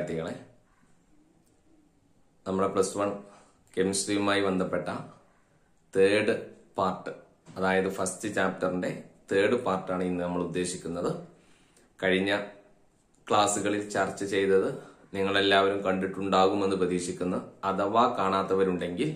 വിദ്യാർത്ഥികളെ നമ്മുടെ plus one കെമിസ്ട്രിയുമായി ബന്ധപ്പെട്ട തേർഡ് പാർട്ട് അതായത് ഫസ്റ്റ് ചാപ്റ്ററിന്റെ തേർഡ് പാർട്ടാണ് ഇന്ന് നമ്മൾ ഉദ്ദേശിക്കുന്നത് കഴിഞ്ഞ ക്ലാസ്സുകളിൽ ചർച്ച ചെയ്തത് നിങ്ങളെല്ലാവരും കണ്ടിട്ടുണ്ടാകുമെന്ന് പ്രതീക്ഷിക്കുന്നു അഥവാ കാണാത്തവരുണ്ടെങ്കിൽ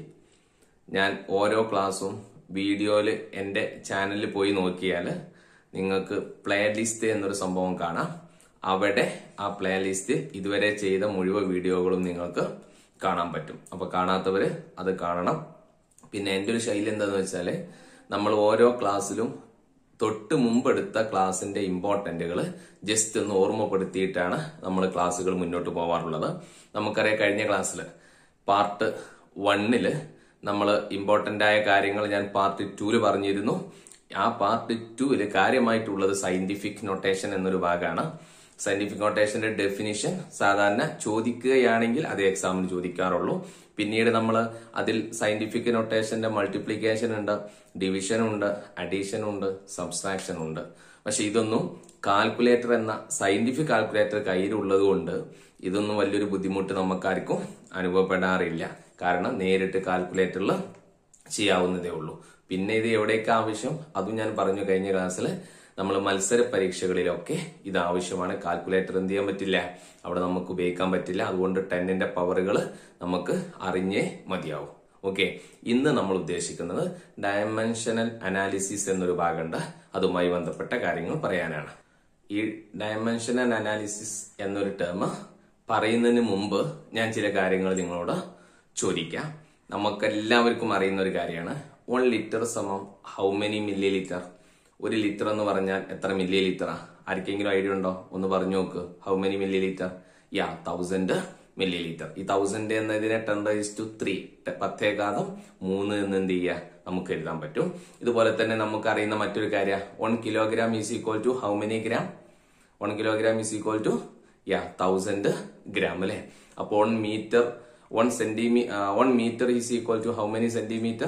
ഞാൻ ഓരോ ക്ലാസ്സും വീഡിയോയിൽ എൻ്റെ ചാനലിൽ പോയി നോക്കിയാൽ നിങ്ങൾക്ക് പ്ലേലിസ്റ്റ് എന്നൊരു സംഭവം കാണാം അവിടെ ആ പ്ലേലിസ്റ്റിൽ ഇതുവരെ ചെയ്ത മുഴുവൻ വീഡിയോകളും നിങ്ങൾക്ക് കാണാൻ പറ്റും അപ്പൊ കാണാത്തവര് അത് കാണണം പിന്നെ എൻ്റെ ഒരു ശൈലി എന്താന്ന് വെച്ചാല് നമ്മൾ ഓരോ ക്ലാസ്സിലും തൊട്ട് മുമ്പെടുത്ത ക്ലാസിന്റെ ഇമ്പോർട്ടന്റുകൾ ജസ്റ്റ് ഒന്ന് ഓർമ്മപ്പെടുത്തിയിട്ടാണ് നമ്മൾ ക്ലാസ്സുകൾ മുന്നോട്ട് പോവാറുള്ളത് നമുക്കറിയാം കഴിഞ്ഞ ക്ലാസ്സിൽ പാർട്ട് വണ്ണില് നമ്മൾ ഇമ്പോർട്ടന്റ് ആയ കാര്യങ്ങൾ ഞാൻ പാർട്ട് ടൂല് പറഞ്ഞിരുന്നു ആ പാർട്ട് ടൂല് കാര്യമായിട്ടുള്ളത് സയന്റിഫിക് നൊട്ടേഷൻ എന്നൊരു ഭാഗമാണ് സയന്റിഫിക് നൊട്ടേഷന്റെ ഡെഫിനിഷൻ സാധാരണ ചോദിക്കുകയാണെങ്കിൽ അത് എക്സാമിന് ചോദിക്കാറുള്ളൂ പിന്നീട് നമ്മൾ അതിൽ സയന്റിഫിക് നൊട്ടേഷന്റെ മൾട്ടിപ്ലിക്കേഷൻ ഉണ്ട് ഡിവിഷൻ ഉണ്ട് അഡീഷൻ ഉണ്ട് സബ്സ്ട്രാക്ഷൻ ഉണ്ട് പക്ഷെ ഇതൊന്നും കാൽക്കുലേറ്റർ എന്ന സയന്റിഫിക് കാൽക്കുലേറ്റർ കയ്യിലുള്ളത് കൊണ്ട് ഇതൊന്നും വലിയൊരു ബുദ്ധിമുട്ട് നമുക്കാർക്കും അനുഭവപ്പെടാറില്ല കാരണം നേരിട്ട് കാൽക്കുലേറ്ററിൽ ചെയ്യാവുന്നതേ ഉള്ളൂ പിന്നെ ഇത് എവിടേക്ക് ആവശ്യം അതും ഞാൻ പറഞ്ഞു കഴിഞ്ഞ ക്ലാസ്സിൽ നമ്മൾ മത്സര പരീക്ഷകളിലൊക്കെ ഇത് ആവശ്യമാണ് കാൽക്കുലേറ്റർ എന്ത് ചെയ്യാൻ പറ്റില്ല അവിടെ നമുക്ക് ഉപയോഗിക്കാൻ പറ്റില്ല അതുകൊണ്ട് ടെന്നിന്റെ പവറുകൾ നമുക്ക് അറിഞ്ഞേ മതിയാവും ഓക്കെ ഇന്ന് നമ്മൾ ഉദ്ദേശിക്കുന്നത് ഡയമെൻഷനൽ അനാലിസിസ് എന്നൊരു ഭാഗമുണ്ട് അതുമായി ബന്ധപ്പെട്ട കാര്യങ്ങൾ പറയാനാണ് ഈ ഡയമെൻഷനൽ അനാലിസിസ് എന്നൊരു ടേം പറയുന്നതിന് മുമ്പ് ഞാൻ ചില കാര്യങ്ങൾ നിങ്ങളോട് ചോദിക്കാം നമുക്കെല്ലാവർക്കും അറിയുന്ന ഒരു കാര്യമാണ് വൺ ലിറ്റർ സമം ഹൗ മെനി മില്ലി ലിറ്റർ ഒരു ലിറ്റർ എന്ന് പറഞ്ഞാൽ എത്ര മില്ലി ലിറ്ററാ ആർക്കെങ്കിലും ഐഡിയ ഉണ്ടോ ഒന്ന് പറഞ്ഞു നോക്ക് ഹൗ മെനി മില്ലി ലിറ്റർ യാ തൗസൻഡ് മില്ലി ലിറ്റർ ഈ തൗസൻഡ് എന്നതിനെ ടെൻ റൈസ് ടു ത്രീ പത്തേകാതം മൂന്ന് എന്ന് എന്ത് ചെയ്യുക നമുക്ക് എഴുതാൻ പറ്റും ഇതുപോലെ തന്നെ നമുക്ക് അറിയുന്ന മറ്റൊരു കാര്യം one kilogram is equal to how many gram one kilogram is equal to യാ തൗസൻഡ് ഗ്രാം അല്ലെ അപ്പോൾ വൺ മീറ്റർ വൺ സെന്റിമീ one metre is equal to how many centimetre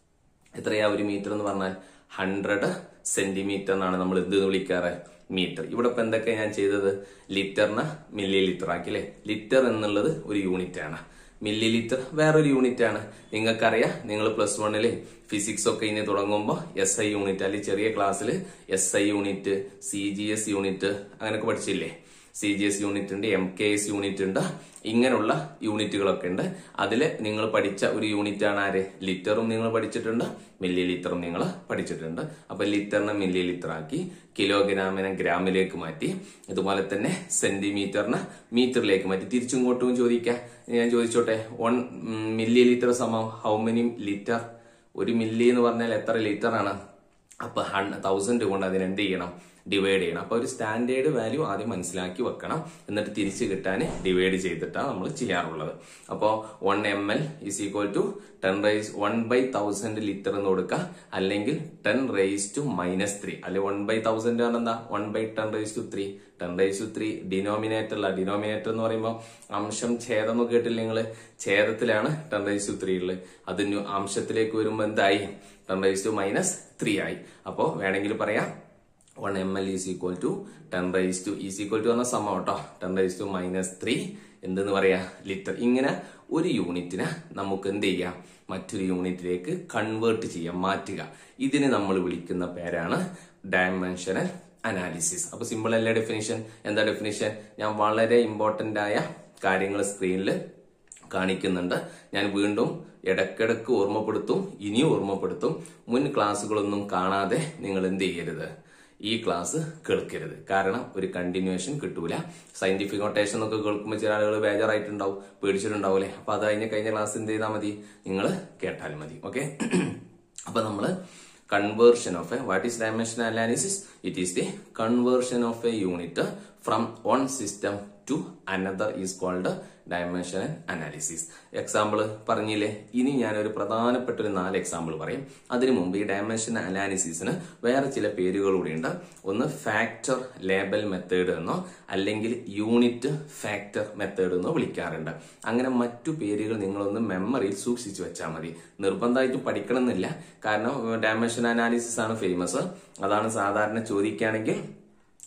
എത്രയാ ഒരു മീറ്റർ എന്ന് പറഞ്ഞാൽ ഹൺഡ്രഡ് സെന്റിമീറ്റർ എന്നാണ് നമ്മൾ എന്ത് വിളിക്കാറ് മീറ്റർ ഇവിടെ ഇപ്പൊ എന്തൊക്കെ ഞാൻ ചെയ്തത് ലിറ്ററിന് മില്ലി ലിറ്റർ ആക്കി അല്ലെ ലിറ്റർ എന്നുള്ളത് ഒരു യൂണിറ്റ് ആണ് മില്ലി ലിറ്റർ വേറൊരു യൂണിറ്റ് ആണ് നിങ്ങൾക്കറിയാം നിങ്ങൾ പ്ലസ് വണ്ണില് ഫിസിക്സ് ഒക്കെ ഇനി തുടങ്ങുമ്പോൾ എസ് ഐ യൂണിറ്റ് അല്ലെങ്കിൽ ചെറിയ ക്ലാസ്സിൽ S I unit C G S unit അങ്ങനെയൊക്കെ പഠിച്ചില്ലേ സി ജി എസ് യൂണിറ്റ് ഉണ്ട് എം കെ എസ് യൂണിറ്റ് ഉണ്ട് ഇങ്ങനെയുള്ള യൂണിറ്റുകളൊക്കെ ഉണ്ട് അതിൽ നിങ്ങൾ പഠിച്ച ഒരു യൂണിറ്റ് ആണ് ആര് ലിറ്ററും നിങ്ങൾ പഠിച്ചിട്ടുണ്ട് മില്ലി ലിറ്ററും നിങ്ങൾ പഠിച്ചിട്ടുണ്ട് അപ്പൊ ലിറ്ററിനെ മില്ലി ലിറ്റർ ആക്കി കിലോഗ്രാമിനെ ഗ്രാമിലേക്ക് മാറ്റി ഇതുപോലെ തന്നെ സെന്റിമീറ്ററിന് മീറ്ററിലേക്ക് മാറ്റി തിരിച്ചിങ്ങോട്ടും ചോദിക്കാം ഞാൻ ചോദിച്ചോട്ടെ വൺ മില്ലി ലിറ്റർ സമം ഹൗ മെനി ലിറ്റർ ഒരു മില്ലി എന്ന് പറഞ്ഞാൽ എത്ര ലിറ്റർ ആണ് അപ്പൊ തൗസൻഡ് കൊണ്ട് അതിന് എന്ത് ചെയ്യണം ഡിവൈഡ് ചെയ്യണം അപ്പൊ ഒരു സ്റ്റാൻഡേർഡ് വാല്യൂ ആദ്യം മനസ്സിലാക്കി വെക്കണം എന്നിട്ട് തിരിച്ചു കിട്ടാൻ ഡിവൈഡ് ചെയ്തിട്ടാണ് നമ്മൾ ചെയ്യാറുള്ളത് അപ്പോൾ one M L is equal to ten raise one by thousand litre എന്ന് കൊടുക്കുക അല്ലെങ്കിൽ ten raise to minus three അല്ലെങ്കിൽ വൺ ബൈ തൗസൻഡ് ആണ് എന്താ one by ten raise to three ten raise to three denominator അല്ല denominator എന്ന് പറയുമ്പോൾ അംശം ഛേദം എന്ന് കേട്ടില്ല നിങ്ങള് ഛേദത്തിലാണ് ടെൻ റൈസ് ടു ത്രീ ഉള്ളത് അത് അംശത്തിലേക്ക് വരുമ്പോൾ എന്തായി ten raise to minus three ആയി അപ്പോ വേണമെങ്കിൽ പറയാം one M L is equal to ten raise to is equal to എന്ന സമം കേട്ടോ ten raise to minus three എന്തെന്ന് പറയാ ലിറ്റർ ഇങ്ങനെ ഒരു യൂണിറ്റിനെ നമുക്ക് എന്ത് ചെയ്യാം മറ്റൊരു യൂണിറ്റിലേക്ക് കൺവേർട്ട് ചെയ്യാം മാറ്റുക ഇതിന് നമ്മൾ വിളിക്കുന്ന പേരാണ് ഡയമെൻഷനൽ അനാലിസിസ് അപ്പൊ സിമ്പിൾ അല്ലേ ഡെഫിനിഷൻ എന്താ ഡെഫിനിഷൻ ഞാൻ വളരെ ഇമ്പോർട്ടന്റ് ആയ കാര്യങ്ങൾ സ്ക്രീനിൽ കാണിക്കുന്നുണ്ട് ഞാൻ വീണ്ടും ഇടക്കിടക്ക് ഓർമ്മപ്പെടുത്തും ഇനിയും ഓർമ്മപ്പെടുത്തും മുൻ ക്ലാസ്സുകളൊന്നും കാണാതെ നിങ്ങൾ എന്ത് ചെയ്യരുത് ഈ ക്ലാസ് കേൾക്കരുത് കാരണം ഒരു കണ്ടിന്യൂഷൻ കിട്ടൂല സയന്റിഫിക് നൊട്ടേഷൻ എന്നൊക്കെ കേൾക്കുമ്പോൾ ചില ആളുകൾ ബേജാറായിട്ടുണ്ടാവും പേടിച്ചിട്ടുണ്ടാവൂലേ അപ്പൊ അത് കഴിഞ്ഞ കഴിഞ്ഞ ക്ലാസ് എന്ത് ചെയ്താൽ മതി നിങ്ങൾ കേട്ടാൽ മതി ഓക്കെ അപ്പൊ നമ്മള് conversion of a what is dimensional analysis it is the conversion of a unit from one system to another is called dimensional analysis example പറഞ്ഞില്ലേ ഇനി ഞാൻ ഒരു പ്രധാനപ്പെട്ട ഒരു നാല് എക്സാമ്പിൾ പറയും അതിനു മുമ്പ് ഈ ഡയമെൻഷൻ അനാലിസിസിന് വേറെ ചില പേരുകൾ കൂടിയുണ്ട് ഒന്ന് ഫാക്ടർ ലേബൽ മെത്തേഡ് എന്നോ അല്ലെങ്കിൽ യൂണിറ്റ് ഫാക്ടർ മെത്തേഡ് എന്നോ വിളിക്കാറുണ്ട് അങ്ങനെ മറ്റു പേരുകൾ നിങ്ങളൊന്ന് മെമ്മറിയിൽ സൂക്ഷിച്ചു വെച്ചാൽ മതി നിർബന്ധമായിട്ട് പഠിക്കണം എന്നില്ല കാരണം ഡയമെൻഷൻ അനാലിസിസ് ആണ് ഫേമസ് അതാണ് സാധാരണ ചോദിക്കുകയാണെങ്കിൽ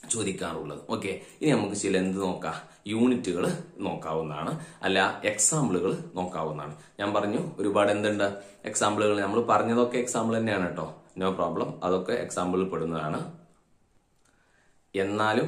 ചോദിക്കാറുള്ളത് ഓക്കെ ഇനി നമുക്ക് ചില എന്ത് നോക്കാം യൂണിറ്റുകൾ നോക്കാവുന്നതാണ് അല്ല എക്സാമ്പിളുകൾ നോക്കാവുന്നതാണ് ഞാൻ പറഞ്ഞു ഒരുപാട് എന്തുണ്ട് എക്സാമ്പിളുകൾ നമ്മൾ പറഞ്ഞതൊക്കെ എക്സാമ്പിൾ തന്നെയാണ് കേട്ടോ നോ പ്രോബ്ലം അതൊക്കെ എക്സാമ്പിളിൽ പെടുന്നതാണ് എന്നാലും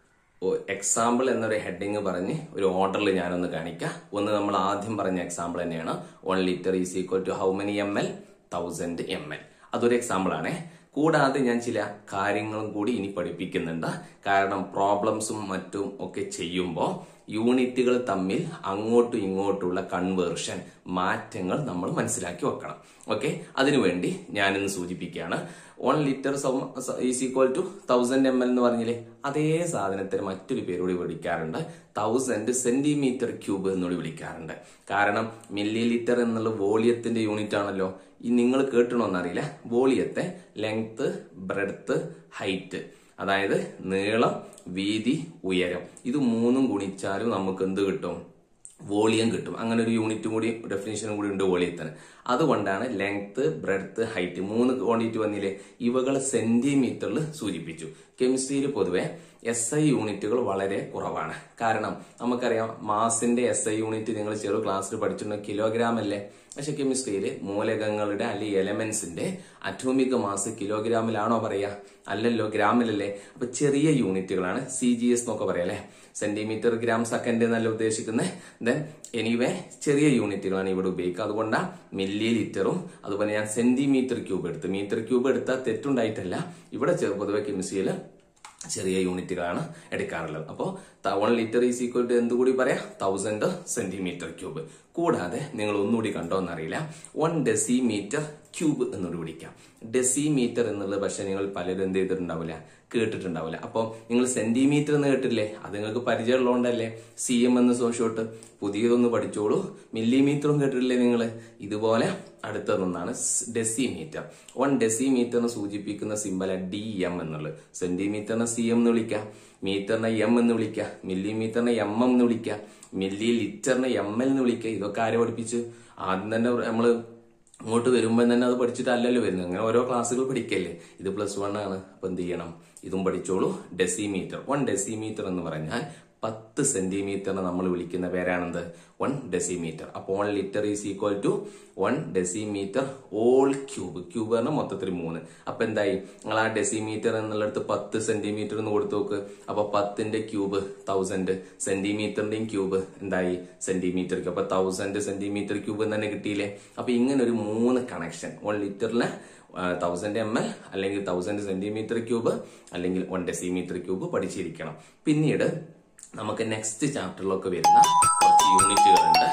എക്സാമ്പിൾ എന്നൊരു ഹെഡിങ് പറഞ്ഞ് ഒരു ഓർഡറിൽ ഞാനൊന്ന് കാണിക്കാം ഒന്ന് നമ്മൾ ആദ്യം പറഞ്ഞ എക്സാമ്പിൾ തന്നെയാണ് one litre is equal to how many M L thousand M L അതൊരു എക്സാമ്പിൾ ആണേ കൂടാതെ ഞാൻ ചില കാര്യങ്ങളും കൂടി ഇനി പഠിപ്പിക്കുന്നുണ്ട് കാരണം പ്രോബ്ലംസും മറ്റും ഒക്കെ ചെയ്യുമ്പോൾ യൂണിറ്റുകൾ തമ്മിൽ അങ്ങോട്ടും ഇങ്ങോട്ടുള്ള കൺവേർഷൻ മാറ്റങ്ങൾ നമ്മൾ മനസ്സിലാക്കി വെക്കണം ഓക്കെ അതിനുവേണ്ടി ഞാനിന്ന് സൂചിപ്പിക്കുകയാണ് one litre is equal to thousand M L എന്ന് പറഞ്ഞില്ലേ അതേ സാധനത്തിന് മറ്റൊരു പേരോട് വിളിക്കാറുണ്ട് തൗസൻഡ് സെന്റിമീറ്റർ ക്യൂബ് എന്നോട് വിളിക്കാറുണ്ട് കാരണം മില്ലി ലിറ്റർ എന്നുള്ള വോളിയത്തിന്റെ യൂണിറ്റ് ആണല്ലോ ഈ നിങ്ങൾ കേട്ടണമെന്നറിയില്ല വോളിയത്തെ ലെങ്ത് ബ്രെഡ്ത്ത് ഹൈറ്റ് അതായത് നീളം വീതി ഉയരം ഇത് മൂന്നും ഗുണിച്ചാലും നമുക്ക് എന്ത് കിട്ടും വോളിയം കിട്ടും അങ്ങനെ ഒരു യൂണിറ്റും കൂടി ഡെഫിനേഷനും കൂടി ഉണ്ട് വോളിയത്തിന് അതുകൊണ്ടാണ് ലെങ്ത് ബ്രെഡ്ത്ത് ഹൈറ്റ് മൂന്ന് ക്വാണ്ടിറ്റി വന്നില്ലേ ഇവകൾ സെന്റിമീറ്ററിൽ സൂചിപ്പിച്ചു കെമിസ്ട്രിയിൽ പൊതുവെ എസ് ഐ യൂണിറ്റുകൾ വളരെ കുറവാണ് കാരണം നമുക്കറിയാം മാസിന്റെ എസ് ഐ യൂണിറ്റ് നിങ്ങൾ ചെറു ക്ലാസ്സിൽ പഠിച്ചിട്ടുണ്ട് കിലോഗ്രാം അല്ലേ പക്ഷെ കെമിസ്ട്രിയിൽ മൂലകങ്ങളുടെ അല്ലെങ്കിൽ എലമെന്റ്സിന്റെ അറ്റോമിക് മാസ് കിലോഗ്രാമിലാണോ പറയാ അല്ലല്ലോ ഗ്രാമിലല്ലേ അപ്പൊ ചെറിയ യൂണിറ്റുകളാണ് സി ജി എസ് എന്നൊക്കെ പറയാം അല്ലെ സെന്റിമീറ്റർ ഗ്രാം സെക്കൻഡ് എന്നല്ല ഉദ്ദേശിക്കുന്നത് ദെൻ എനിവേ ചെറിയ യൂണിറ്റുകളാണ് ഇവിടെ ഉപയോഗിക്കുക അതുകൊണ്ടാണ് മില്ലി ലിറ്ററും അതുപോലെ ഞാൻ സെന്റിമീറ്റർ ക്യൂബ് എടുത്ത് മീറ്റർ ക്യൂബ് എടുത്താൽ തെറ്റുണ്ടായിട്ടല്ല ഇവിടെ ചെറു പൊതുവെ കെമിസ്ട്രിയിൽ ചെറിയ യൂണിറ്റുകളാണ് എടുക്കാറുള്ളത് അപ്പോൾ one litre is equal to എന്തുകൂടി പറയാം തൗസൻഡ് സെന്റിമീറ്റർ ക്യൂബ് കൂടാതെ നിങ്ങൾ ഒന്നുകൂടി കണ്ടോ എന്നറിയില്ല വൺ ഡെസിമീറ്റർ ക്യൂബ് എന്നോട് വിളിക്കാം ഡെസിമീറ്റർ എന്നുള്ളത് പക്ഷെ നിങ്ങൾ പലരും എന്ത് ചെയ്തിട്ടുണ്ടാവില്ല കേട്ടിട്ടുണ്ടാവില്ല അപ്പോൾ നിങ്ങൾ സെന്റിമീറ്റർ എന്ന് കേട്ടില്ലേ അത് നിങ്ങൾക്ക് പരിചയമുള്ളതുകൊണ്ടല്ലേ സി എം എന്ന് ഷോട്ട് പുതിയതൊന്ന് പഠിച്ചോളൂ മില്ലിമീറ്ററും കേട്ടിട്ടില്ലേ നിങ്ങൾ ഇതുപോലെ അടുത്തതൊന്നാണ് ഡെസിമീറ്റർ വൺ ഡെസിമീറ്ററിന് സൂചിപ്പിക്കുന്ന സിമ്പല ഡി എം എന്നുള്ളത് സെന്റിമീറ്ററിനെ സി എം എന്ന് വിളിക്കാം മീറ്ററിനെ എം എന്ന് വിളിക്കാം മില്ലിമീറ്ററിനെ എം എം എന്ന് വിളിക്കാം മില്ലി ലിറ്ററിനെ എം എൽ എന്ന് വിളിക്കുക ഇതൊക്കെ ആരെ പഠിപ്പിച്ചു ആദ്യം തന്നെ നമ്മള് ഇങ്ങോട്ട് വരുമ്പോൾ തന്നെ അത് പഠിച്ചിട്ടല്ലല്ലോ വരുന്നത് അങ്ങനെ ഓരോ ക്ലാസ്സുകൾ പഠിക്കല്ലേ ഇത് പ്ലസ് വൺ ആണ് അപ്പൊ എന്ത് ചെയ്യണം ഇതും പഠിച്ചോളൂ ഡെസിമീറ്റർ വൺ ഡെസിമീറ്റർ എന്ന് പറഞ്ഞാൽ പത്ത് സെന്റിമീറ്ററിന് നമ്മൾ വിളിക്കുന്ന പേരാണെന്ത് വൺ ഡെസിമീറ്റർ അപ്പോൾ one litre is equal to one decimetre whole cube cube പറഞ്ഞാൽ മൊത്തത്തിൽ മൂന്ന് അപ്പൊ എന്തായി നിങ്ങൾ ആ ഡെസിമീറ്റർ എന്നുള്ളിടത്ത് പത്ത് സെന്റിമീറ്റർ എന്ന് കൊടുത്തു നോക്ക് അപ്പൊ പത്തിന്റെ ക്യൂബ് തൗസൻഡ് സെന്റിമീറ്ററിന്റെയും ക്യൂബ് എന്തായി സെന്റിമീറ്റർ അപ്പൊ തൗസൻഡ് സെന്റിമീറ്റർ ക്യൂബ് തന്നെ കിട്ടിയില്ലേ അപ്പൊ ഇങ്ങനെ ഒരു മൂന്ന് കണക്ഷൻ വൺ ലിറ്ററിലെ തൗസൻഡ് എം എൽ അല്ലെങ്കിൽ തൗസൻഡ് സെന്റിമീറ്റർ ക്യൂബ് അല്ലെങ്കിൽ വൺ ഡെസിമീറ്റർ ക്യൂബ് പഠിച്ചിരിക്കണം പിന്നീട് നമുക്ക് നെക്സ്റ്റ് ചാപ്റ്ററിലൊക്കെ വരുന്ന കുറച്ച് യൂണിറ്റുകളുണ്ട്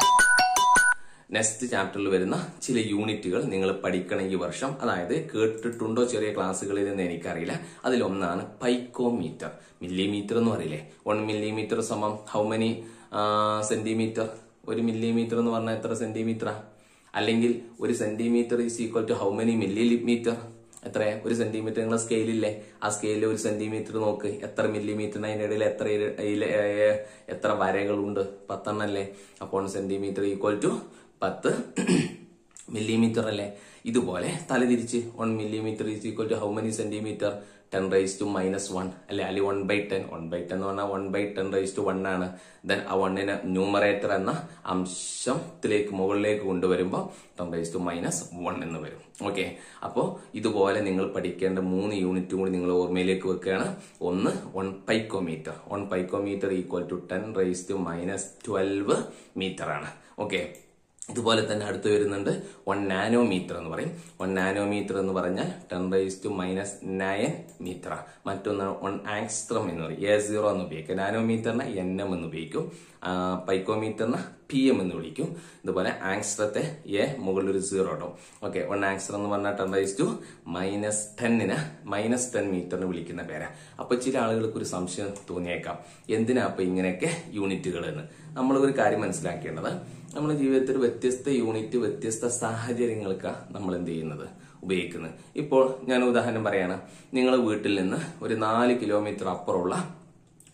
നെക്സ്റ്റ് ചാപ്റ്ററിൽ വരുന്ന ചില യൂണിറ്റുകൾ നിങ്ങൾ പഠിക്കണം ഈ വർഷം അതായത് കേട്ടിട്ടുണ്ടോ ചെറിയ ക്ലാസ്സുകളിൽ എന്ന് എനിക്കറിയില്ല അതിലൊന്നാണ് പൈക്കോമീറ്റർ മില്ലിമീറ്റർ എന്ന് പറയില്ലേ വൺ മില്ലിമീറ്റർ സമം ഹൗ മെനി സെന്റിമീറ്റർ ഒരു മില്ലിമീറ്റർ എന്ന് പറഞ്ഞാൽ എത്ര സെന്റിമീറ്ററാ അല്ലെങ്കിൽ ഒരു centimetre is equal to how many millimetre എത്ര ഒരു സെന്റിമീറ്റർ നിങ്ങളെ സ്കെയിലില്ലേ ആ സ്കെയിലിൽ ഒരു സെന്റിമീറ്റർ നോക്ക് എത്ര മില്ലിമീറ്ററിന് അതിന്റെ ഇടയിൽ എത്ര ഇര- ഇല- ഏ, എത്ര വരകളുണ്ട് പത്തെണ്ണം അല്ലേ അപ്പോൾ സെന്റിമീറ്റർ ഈക്വൽ ടു പത്ത് മില്ലിമീറ്റർ അല്ലേ ഇതുപോലെ തലതിരിച്ച് one millimetre is equal to how many centimetre ten raise to minus one അല്ലെ അല്ലെങ്കിൽ one by ten one by ten എന്ന് പറഞ്ഞാൽ one by ten raise to one ആണ് ദെൻ ആ വണ്ണിന് ന്യൂമറേറ്റർ എന്ന അംശത്തിലേക്ക് മുകളിലേക്ക് കൊണ്ടുവരുമ്പോൾ ten raise to minus one എന്ന് വരും ഓക്കെ അപ്പോൾ ഇതുപോലെ നിങ്ങൾ പഠിക്കേണ്ട മൂന്ന് യൂണിറ്റും കൂടി നിങ്ങൾ ഓർമ്മയിലേക്ക് വെക്കുകയാണ് ഒന്ന് one picometre one picometre equal to ten raise to minus twelve metre ആണ് ഓക്കെ ഇതുപോലെ തന്നെ അടുത്ത് വരുന്നുണ്ട് വൺ നാനോമീറ്റർ എന്ന് പറയും വൺ നാനോമീറ്റർ എന്ന് പറഞ്ഞാൽ ten raise to minus nine metre മറ്റൊന്ന് വൺ ആങ്സ്ട്രം എന്ന് പറയും എ സീറോ എന്ന് ഉപയോഗിക്കും നാനോമീറ്ററിനെ എൻ എം എന്ന് ഉപയോഗിക്കും പൈക്കോമീറ്ററിനെ പി എം എന്ന് വിളിക്കും ഇതുപോലെ ആങ്സ്ട്രത്തെ എ മുകളിൽ ഒരു സീറോ ഇടും ഓക്കെ വൺ ആങ്സ്ട്രം എന്ന് പറഞ്ഞാൽ ടെൻ റൈസ് ടു മൈനസ് ടെന്നിന് മൈനസ് ടെൻ മീറ്ററിന് വിളിക്കുന്ന പേരാ അപ്പൊ ചില ആളുകൾക്ക് ഒരു സംശയം തോന്നിയേക്കാം എന്തിനാ അപ്പൊ ഇങ്ങനെയൊക്കെ യൂണിറ്റുകൾ എന്ന് നമ്മൾ ഒരു കാര്യം മനസ്സിലാക്കേണ്ടത് നമ്മുടെ ജീവിതത്തിൽ വ്യത്യസ്ത യൂണിറ്റ് വ്യത്യസ്ത സാഹചര്യങ്ങൾക്കാണ് നമ്മൾ എന്ത് ചെയ്യുന്നത് ഉപയോഗിക്കുന്നത് ഇപ്പോൾ ഞാൻ ഉദാഹരണം പറയാണ് നിങ്ങൾ വീട്ടിൽ നിന്ന് ഒരു നാല് കിലോമീറ്റർ അപ്പുറമുള്ള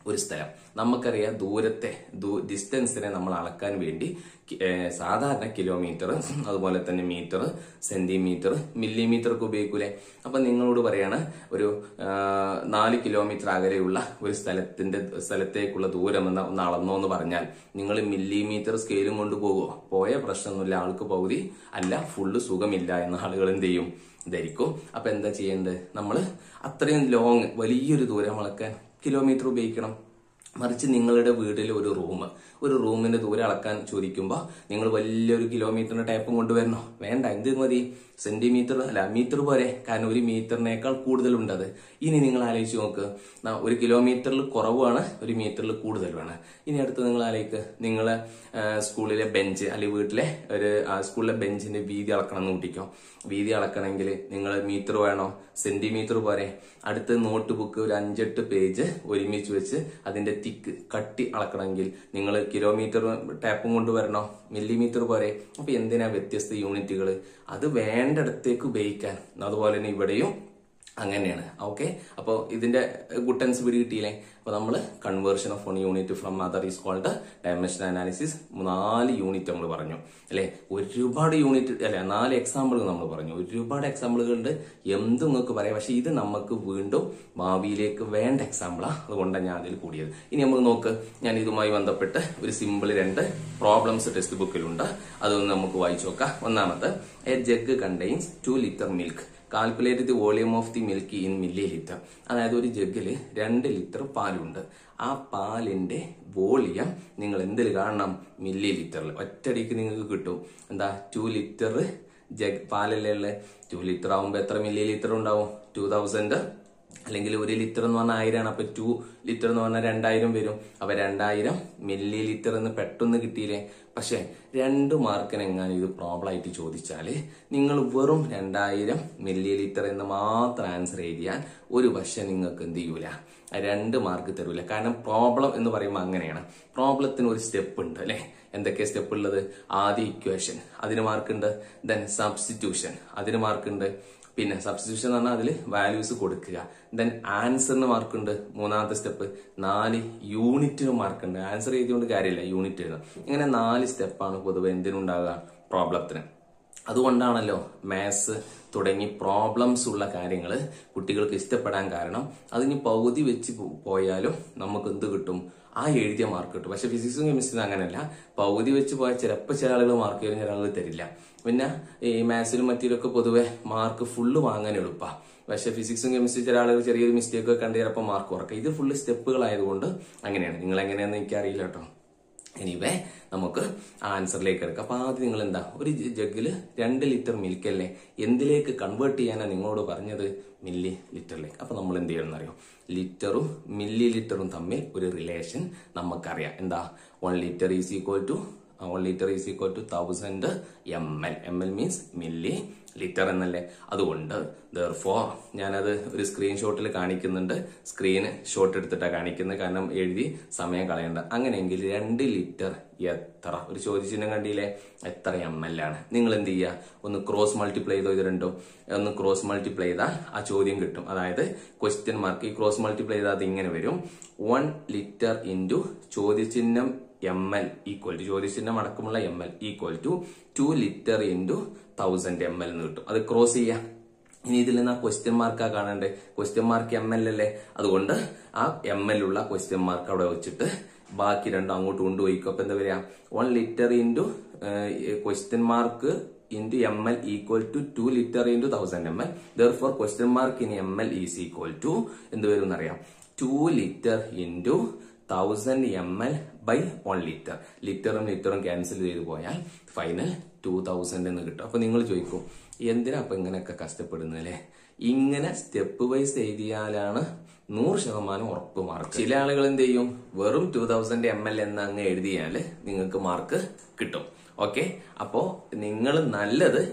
ഒരു സ്ഥലം നമുക്കറിയാം ദൂരത്തെ ഡിസ്റ്റൻസിനെ നമ്മൾ അളക്കാൻ വേണ്ടി കി- ഏ, സാധാരണ കിലോമീറ്റർ അതുപോലെ തന്നെ മീറ്റർ സെന്റിമീറ്റർ മില്ലിമീറ്റർ ഒക്കെ ഉപയോഗിക്കൂലേ അപ്പൊ നിങ്ങളോട് പറയാണ് ഒരു ആ, നാല് കിലോമീറ്റർ അകലെയുള്ള ഒരു സ്ഥലത്തിന്റെ സ്ഥലത്തേക്കുള്ള ദൂരം എന്ന് ഒന്ന് അളന്നോ എന്ന് പറഞ്ഞാൽ നിങ്ങൾ മില്ലിമീറ്റർ സ്കെയിലും കൊണ്ട് പോകുമോ പോയ പ്രശ്നമൊന്നുമില്ല ആൾക്ക് പകുതി അല്ല ഫുള്ള് സുഖമില്ല എന്ന ആളുകൾ എന്ത് ചെയ്യും ധരിക്കും അപ്പൊ എന്താ ചെയ്യേണ്ടത് നമ്മൾ അത്രയും ലോങ് വലിയൊരു ദൂരം അളക്കാൻ കിലോമീറ്റർ ഉപയോഗിക്കണം മറിച്ച് നിങ്ങളുടെ വീട്ടിൽ ഒരു റൂം ഒരു റൂമിന്റെ ദൂരം അളക്കാൻ ചോദിക്കുമ്പോൾ നിങ്ങൾ വലിയൊരു കിലോമീറ്ററിന്റെ ടൈപ്പും കൊണ്ടുവരണോ വേണ്ട എന്ത് മതി സെന്റിമീറ്റർ അല്ല മീറ്റർ പോരെ കാരണം ഒരു മീറ്ററിനേക്കാൾ കൂടുതലുണ്ട് അത് ഇനി നിങ്ങൾ ആലോചിച്ച് നോക്ക് ന- ഒരു കിലോമീറ്ററിൽ കുറവാണ് ഒരു മീറ്ററിൽ കൂടുതലുമാണ് ഇനി അടുത്ത് നിങ്ങൾ ആലോചിക്ക് നിങ്ങളെ ആ, സ്കൂളിലെ ബെഞ്ച് അല്ലെങ്കിൽ വീട്ടിലെ ഒരു ആ, സ്കൂളിലെ ബെഞ്ചിന്റെ വീതി അളക്കണം എന്ന് കൂട്ടിക്കോ വീതി അളക്കണമെങ്കിൽ നിങ്ങൾ മീറ്റർ വേണോ സെന്റിമീറ്റർ പോരെ അടുത്ത് നോട്ട് ബുക്ക് ഒരു അഞ്ചെട്ട് പേജ് ഒരുമിച്ച് വെച്ച് അതിന്റെ തിക്ക് കട്ടി അളക്കണമെങ്കിൽ നിങ്ങൾ കിലോമീറ്റർ ടാപ്പും കൊണ്ടുവരണോ മില്ലിമീറ്റർ പോരെ അപ്പൊ എന്തിനാ വ്യത്യസ്ത യൂണിറ്റുകൾ അത് വേണ്ടിടത്തേക്ക് ഉപയോഗിക്കാൻ അതുപോലെ തന്നെ ഇവിടെയും അങ്ങനെയാണ് ഓക്കെ അപ്പോൾ ഇതിന്റെ ഗുട്ടൻസ് പിടി കിട്ടിയില്ലേ അപ്പൊ നമ്മൾ conversion of one unit from other is called dimension analysis നാല് യൂണിറ്റ് നമ്മൾ പറഞ്ഞു അല്ലെ ഒരുപാട് യൂണിറ്റ് അല്ലെ നാല് എക്സാമ്പിളുകൾ നമ്മൾ പറഞ്ഞു ഒരുപാട് എക്സാമ്പിളുകളുണ്ട് എന്തും നിങ്ങൾക്ക് പറയാം പക്ഷെ ഇത് നമുക്ക് വീണ്ടും ഭാവിയിലേക്ക് വേണ്ട എക്സാമ്പിളാ അതുകൊണ്ടാണ് ഞാൻ അതിൽ കൂടിയത് ഇനി നമുക്ക് നോക്ക് ഞാൻ ഇതുമായി ബന്ധപ്പെട്ട് ഒരു സിമ്പിൾ രണ്ട് പ്രോബ്ലംസ് ടെക്സ്റ്റ് ബുക്കിലുണ്ട് അതൊന്ന് നമുക്ക് വായിച്ചു നോക്കാം ഒന്നാമത്തെ a jug contains two litre milk calculate the volume of the milk in millilitre അതായത് ഒരു ജഗ്ഗിൽ രണ്ട് ലിറ്റർ പാലുണ്ട് ആ പാലിന്റെ വോളിയം നിങ്ങൾ എന്തിൽ കാണണം മില്ലി ലിറ്ററിൽ ഒറ്റയടിക്ക് നിങ്ങൾക്ക് കിട്ടും എന്താ ടു ലിറ്റർ ജഗ് പാലല്ലേ ഉള്ളത് ടു ലിറ്റർ ആവുമ്പോൾ എത്ര മില്ലി ലിറ്റർ ഉണ്ടാവും ടു തൗസൻഡ് അല്ലെങ്കിൽ ഒരു ലിറ്റർ എന്ന് പറഞ്ഞാൽ ആയിരമാണ് അപ്പൊ ടു ലിറ്റർ എന്ന് പറഞ്ഞാൽ രണ്ടായിരം വരും അപ്പൊ രണ്ടായിരം മില്ലി ലിറ്റർ എന്ന് പെട്ടെന്ന് കിട്ടിയില്ലേ പക്ഷെ രണ്ട് മാർക്കിന് എങ്ങാനും ഇത് പ്രോബ്ലം ആയിട്ട് ചോദിച്ചാല് നിങ്ങൾ വെറും രണ്ടായിരം മില്ലി ലിറ്റർ എന്ന് മാത്രം ആൻസർ എഴുതിയാൽ ഒരു പക്ഷെ നിങ്ങൾക്ക് എന്ത് ചെയ്യൂല ആ രണ്ട് മാർക്ക് തരൂല കാരണം പ്രോബ്ലം എന്ന് പറയുമ്പോൾ അങ്ങനെയാണ് പ്രോബ്ലത്തിന് ഒരു സ്റ്റെപ്പ് ഉണ്ട് അല്ലെ എന്തൊക്കെയാ സ്റ്റെപ്പ് ഉള്ളത് ആദ്യ ഇക്വേഷൻ അതിന് മാർക്കുണ്ട് ദെൻ സബ്സ്റ്റിറ്റ്യൂഷൻ അതിന് മാർക്കുണ്ട് പിന്നെ സബ്സ്റ്റിറ്റ്യൂഷൻ എന്ന് പറഞ്ഞാൽ അതിൽ വാല്യൂസ് കൊടുക്കുക ദെൻ ആൻസറിന് മാർക്കുണ്ട് മൂന്നാമത്തെ സ്റ്റെപ്പ് നാല് യൂണിറ്റിന് മാർക്കുണ്ട് ആൻസർ ചെയ്തുകൊണ്ട് കാര്യമില്ല യൂണിറ്റ് എഴുതാം ഇങ്ങനെ നാല് സ്റ്റെപ്പാണ് പൊതുവെ എന്തിനുണ്ടാകുക പ്രോബ്ലത്തിന് അതുകൊണ്ടാണല്ലോ മാത്സ് തുടങ്ങി പ്രോബ്ലംസ് ഉള്ള കാര്യങ്ങൾ കുട്ടികൾക്ക് ഇഷ്ടപ്പെടാൻ കാരണം അതിന് പകുതി വെച്ച് പോ- പോയാലും നമുക്ക് എന്ത് കിട്ടും ആ എഴുതിയ മാർക്ക് കിട്ടും പക്ഷെ ഫിസിക്സും കെമിസ്ട്രിയും അങ്ങനെയല്ല പകുതി വെച്ച് പോയാൽ ചിലപ്പോൾ ചില ആളുകൾ മാർക്ക് തരും ചില ആളുകൾ തരില്ല പിന്നെ ഈ മാത്സിലും മറ്റിലൊക്കെ പൊതുവെ മാർക്ക് ഫുള്ള് വാങ്ങാൻ എളുപ്പമാണ് പക്ഷെ ഫിസിക്സും കെമിസ്ട്രി ചില ആളുകൾ ചെറിയൊരു മിസ്റ്റേക്ക് ഒക്കെ കണ്ട് ചിലപ്പോൾ മാർക്ക് കുറക്കാം ഇത് ഫുള്ള് സ്റ്റെപ്പുകളായതുകൊണ്ട് അങ്ങനെയാണ് നിങ്ങൾ എങ്ങനെയാണെന്ന് എനിക്കറിയില്ല കേട്ടോ എനിവേ നമുക്ക് ആൻസറിലേക്ക് എടുക്കാം അപ്പൊ ആദ്യം നിങ്ങൾ എന്താ ഒരു ജ- ജഗ്ഗില് രണ്ട് ലിറ്റർ മിൽക്ക് അല്ലേ എന്തിലേക്ക് കൺവേർട്ട് ചെയ്യാനാ നിങ്ങളോട് പറഞ്ഞത് മില്ലി ലിറ്ററിലേക്ക് അപ്പൊ നമ്മൾ എന്ത് ചെയ്യണം അറിയോ ലിറ്ററും മില്ലി ലിറ്ററും തമ്മിൽ ഒരു റിലേഷൻ നമുക്കറിയാം എന്താ one litre is equal to one litre is equal to thousand M L M L means millilitre എന്നല്ലേ അതുകൊണ്ട് ഫോർ ഞാനത് ഒരു സ്ക്രീൻഷോട്ടിൽ കാണിക്കുന്നുണ്ട് സ്ക്രീന് ഷോട്ട് എടുത്തിട്ടാണ് കാണിക്കുന്നത് കാരണം എഴുതി സമയം കളയണ്ട അങ്ങനെയെങ്കിൽ രണ്ട് ലിറ്റർ എത്ര ഒരു ചോദ്യചിഹ്നം കണ്ടില്ലേ എത്ര എം എൽ ആണ് നിങ്ങൾ എന്ത് ചെയ്യുക ഒന്ന് ക്രോസ് മൾട്ടിപ്ലൈ ചെയ്തോ ഇത് രണ്ടും ഒന്ന് ക്രോസ് മൾട്ടിപ്ലൈ ചെയ്താൽ ആ ചോദ്യം കിട്ടും അതായത് ക്വസ്റ്റ്യൻ മാർക്ക് ഈ ക്രോസ് മൾട്ടിപ്ലൈ ചെയ്താൽ അത് ഇങ്ങനെ വരും വൺ ലിറ്റർ ഇൻറ്റു ചോദ്യചിഹ്നം എം എൽ ഈക്വൽ ടു ചോദ്യചിഹ്നം അടക്കമുള്ള M L equal to two litre into thousand M L എന്ന് കിട്ടും അത് ക്രോസ് ചെയ്യാം ഇനി ഇതിൽ നിന്ന് ആ ക്വസ്റ്റ്യൻ മാർക്കാ കാണണ്ടേ ക്വസ്റ്റ്യൻ മാർക്ക് എം എൽ അല്ലേ അതുകൊണ്ട് ആ എം എൽ ഉള്ള ക്വസ്റ്റ്യൻ മാർക്ക് അവിടെ വെച്ചിട്ട് ബാക്കി രണ്ടും അങ്ങോട്ട് കൊണ്ടുപോയിക്കോ അപ്പൊ എന്താ പറയാ one litre into question mark into M L equal to two litre into thousand M L therefore question mark in M L is equal to എന്ത് വരും എന്നറിയാം two litre into thousand M L by one litre ലിറ്ററും ലിറ്ററും cancel ചെയ്ത് പോയാൽ final two thousand എന്ന് കിട്ടും അപ്പൊ നിങ്ങൾ ചോദിക്കും എന്തിനാ അപ്പൊ ഇങ്ങനെയൊക്കെ കഷ്ടപ്പെടുന്നത് അല്ലേ ഇങ്ങനെ സ്റ്റെപ്പ് വൈസ് എഴുതിയാലാണ് നൂറ് ശതമാനം ഉറപ്പ് മാർക്ക് ചില ആളുകൾ എന്ത് ചെയ്യും വെറും ടൂ തൗസൻഡ് എം എൽ എന്ന് അങ്ങ് എഴുതിയാൽ നിങ്ങൾക്ക് മാർക്ക് കിട്ടും ഓക്കെ അപ്പോ നിങ്ങൾ നല്ലത്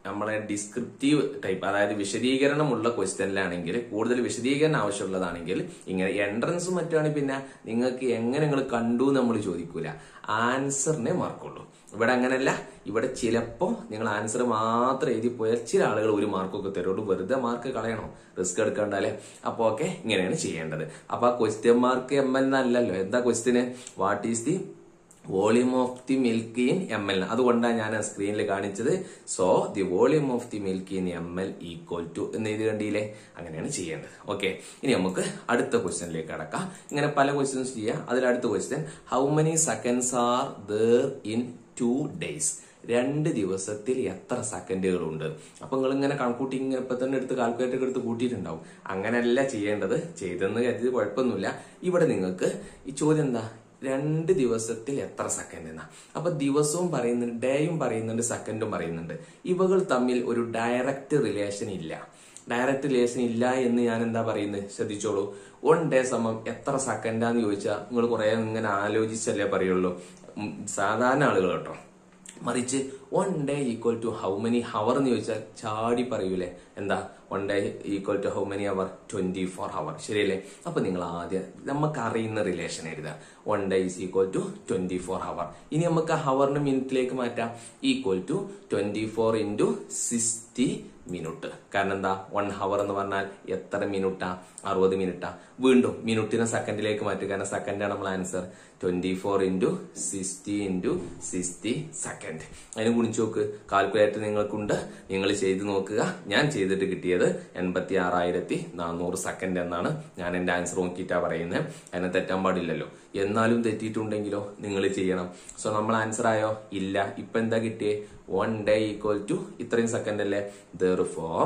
നമ്മളെ ഡിസ്ക്രിപ്റ്റീവ് ടൈപ്പ് അതായത് വിശദീകരണമുള്ള ക്വസ്റ്റ്യനിലാണെങ്കിൽ കൂടുതൽ വിശദീകരണം ആവശ്യമുള്ളതാണെങ്കിൽ ഇങ്ങനെ എൻട്രൻസ് മറ്റാണെങ്കിൽ പിന്നെ നിങ്ങൾക്ക് എങ്ങനെ നിങ്ങൾ കണ്ടു നമ്മൾ ചോദിക്കൂല ആൻസറിനെ മാർക്കുള്ളൂ ഇവിടെ അങ്ങനല്ല ഇവിടെ ചിലപ്പോ നിങ്ങൾ ആൻസർ മാത്രം എഴുതി പോയാൽ ചില ആളുകൾ ഒരു മാർക്കൊക്കെ തരുള്ളൂ വെറുതെ മാർക്ക് കളയണോ റിസ്ക് എടുക്കണ്ടല്ലേ അപ്പൊ ഓക്കെ ഇങ്ങനെയാണ് ചെയ്യേണ്ടത് അപ്പൊ ആ ക്വസ്റ്റ്യൻ മാർക്ക് എം എൽ എന്നല്ലല്ലോ എന്താ ക്വസ്റ്റ്യന് what is the volume of the milk in M L അതുകൊണ്ടാണ് ഞാൻ സ്ക്രീനിൽ കാണിച്ചത് so the volume of the milk in M L equal to എന്ന് എഴുതി കണ്ടില്ലേ അങ്ങനെയാണ് ചെയ്യേണ്ടത് ഓക്കെ ഇനി നമുക്ക് അടുത്ത ക്വസ്റ്റ്യനിലേക്ക് കടക്കാം ഇങ്ങനെ പല ക്വസ്റ്റ്യൻസ് ചെയ്യാം അതിൽ അടുത്ത question how many seconds are there in two days രണ്ട് ദിവസത്തിൽ എത്ര സെക്കൻഡുകളുണ്ട് അപ്പൊ നിങ്ങൾ ഇങ്ങനെ കണക്കൂട്ടി ഇങ്ങനെ ഇപ്പൊ തന്നെ എടുത്ത് കാൽക്കുലേറ്റർ എടുത്ത് കൂട്ടിയിട്ടുണ്ടാവും അങ്ങനെയല്ല ചെയ്യേണ്ടത് ചെയ്തെന്ന് കരുതി കുഴപ്പമൊന്നുമില്ല ഇവിടെ നിങ്ങൾക്ക് ഈ ചോദ്യം എന്താ രണ്ട് ദിവസത്തിൽ എത്ര സെക്കൻഡ് എന്നാ അപ്പൊ ദിവസവും പറയുന്നുണ്ട് ഡേയും പറയുന്നുണ്ട് സെക്കൻഡും പറയുന്നുണ്ട് ഇവകൾ തമ്മിൽ ഒരു ഡയറക്റ്റ് റിലേഷൻ ഇല്ല ഡയറക്റ്റ് റിലേഷൻ ഇല്ല എന്ന് ഞാൻ എന്താ പറയുന്നത് ശ്രദ്ധിച്ചോളൂ വൺ ഡേ സമം എത്ര സെക്കൻഡാന്ന് ചോദിച്ചാൽ നിങ്ങൾ കുറെ ഇങ്ങനെ ആലോചിച്ചല്ലേ പറയുള്ളൂ ഉം, സാധാരണ ആളുകൾ കേട്ടോ മറിച്ച് one day equal to how many hour എന്ന് ചോദിച്ചാൽ ചാടി പറയൂലേ എന്താ one day equal to how many hour twenty four hour ശരിയല്ലേ അപ്പൊ നിങ്ങൾ ആദ്യം നമുക്ക് അറിയുന്ന റിലേഷൻ എഴുതുക one day is equal to twenty four hour ഇനി നമുക്ക് ആ ഹവറിന് മിനിറ്റിലേക്ക് മാറ്റാം equal to twenty four into sixty minute കാരണം എന്താ വൺ ഹവർ എന്ന് പറഞ്ഞാൽ എത്ര മിനിറ്റാ അറുപത് മിനിറ്റാ വീണ്ടും മിനിറ്റിനെ സെക്കൻഡിലേക്ക് മാറ്റുക കാരണം സെക്കൻഡാണ് നമ്മൾ answer twenty four into sixty into sixty second അതിന് ഗുണിച്ചു നോക്ക് കാൽക്കുലേറ്റർ നിങ്ങൾക്കുണ്ട് നിങ്ങൾ ചെയ്ത് നോക്കുക ഞാൻ ചെയ്തിട്ട് കിട്ടിയത് എൺപത്തി ആറായിരത്തി നാനൂറ് സെക്കൻഡ് എന്നാണ് ഞാൻ എന്റെ ആൻസർ നോക്കിയിട്ടാ പറയുന്നത് അതിനെ തെറ്റാൻ പാടില്ലല്ലോ എന്നാലും തെറ്റിയിട്ടുണ്ടെങ്കിലോ നിങ്ങൾ ചെയ്യണം സോ നമ്മൾ ആൻസർ ആയോ ഇല്ല ഇപ്പൊ എന്താ കിട്ടിയേ വൺ ഡേ ഈക്വൽ ടു ഇത്രയും സെക്കൻഡ് അല്ലേ therefore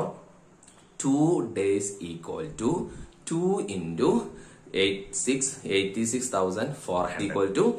two days equal to two into eight six eighty six thousand four equal to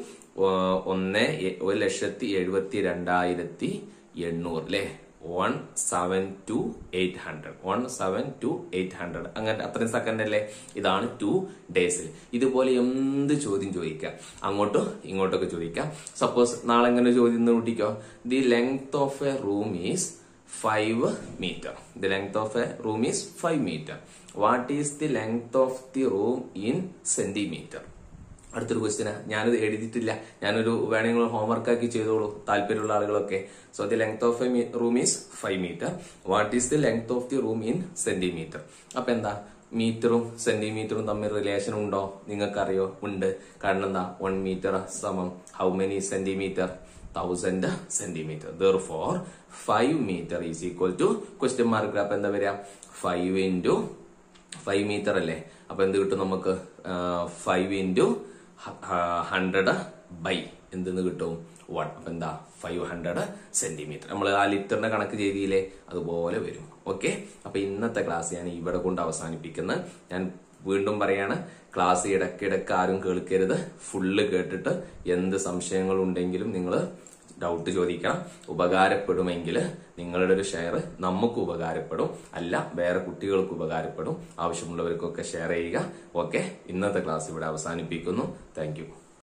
ഒന്ന് എ- ഒരു ലക്ഷത്തി എഴുപത്തി രണ്ടായിരത്തി എണ്ണൂറ് അല്ലേ one seven two eight hundred one seven two eight hundred അങ്ങനെ അത്രയും സെക്കൻഡ് അല്ലേ ഇതാണ് ടു ഡേയ്സിൽ ഇതുപോലെ എന്ത് ചോദ്യം ചോദിക്കാം അങ്ങോട്ടും ഇങ്ങോട്ടൊക്കെ ചോദിക്കാം സപ്പോസ് നാളെ എങ്ങനെ ചോദ്യം ഒന്ന് കൂട്ടിക്കോ the length of a room is five metre the length of a room is five metre what is the length of the room in centimetre അടുത്തൊരു ക്വസ്റ്റിനാ ഞാനിത് എഴുതിയിട്ടില്ല ഞാനൊരു വേണമെങ്കിൽ ഹോംവർക്ക് ആക്കി ചെയ്തോളൂ താല്പര്യമുള്ള ആളുകളൊക്കെ so the length of a room is five metre what is the length of the room in centimetre അപ്പൊ എന്താ മീറ്ററും സെന്റിമീറ്ററും തമ്മിൽ റിലേഷൻ ഉണ്ടോ നിങ്ങൾക്കറിയോ ഉണ്ട് കാരണം എന്താ വൺ മീറ്റർ സമം how many centimetre thousand centimetre therefore five metre is equal to question mark അപ്പൊ എന്താ വരിക ഫൈവ് ഇൻറ്റു ഫൈവ് മീറ്റർ അല്ലേ അപ്പൊ എന്ത് കിട്ടും നമുക്ക് ഫൈവ് ഇൻറ്റു ഹൺഡ്രഡ് ബൈ എന്തെന്ന് കിട്ടും വൺ അപ്പൊ എന്താ ഫൈവ് ഹൺഡ്രഡ് സെന്റിമീറ്റർ നമ്മൾ ആ ലിറ്ററിന്റെ കണക്ക് ചെയ്തില്ലേ അതുപോലെ വരും ഓക്കെ അപ്പൊ ഇന്നത്തെ ക്ലാസ് ഞാൻ ഇവിടെ കൊണ്ട് അവസാനിപ്പിക്കുന്നത് ഞാൻ വീണ്ടും പറയാണ് ക്ലാസ് ഇടയ്ക്കിടയ്ക്ക് ആരും കേൾക്കരുത് ഫുള്ള് കേട്ടിട്ട് എന്ത് സംശയങ്ങൾ ഉണ്ടെങ്കിലും നിങ്ങൾ ഡൗട്ട് ചോദിക്കണം ഉപകാരപ്പെടുമെങ്കിൽ നിങ്ങളുടെ ഒരു ഷെയർ നമുക്ക് ഉപകാരപ്പെടും അല്ല വേറെ കുട്ടികൾക്ക് ഉപകാരപ്പെടും ആവശ്യമുള്ളവർക്കൊക്കെ ഷെയർ ചെയ്യുക ഓക്കെ ഇന്നത്തെ ക്ലാസ് ഇവിടെ അവസാനിപ്പിക്കുന്നു താങ്ക്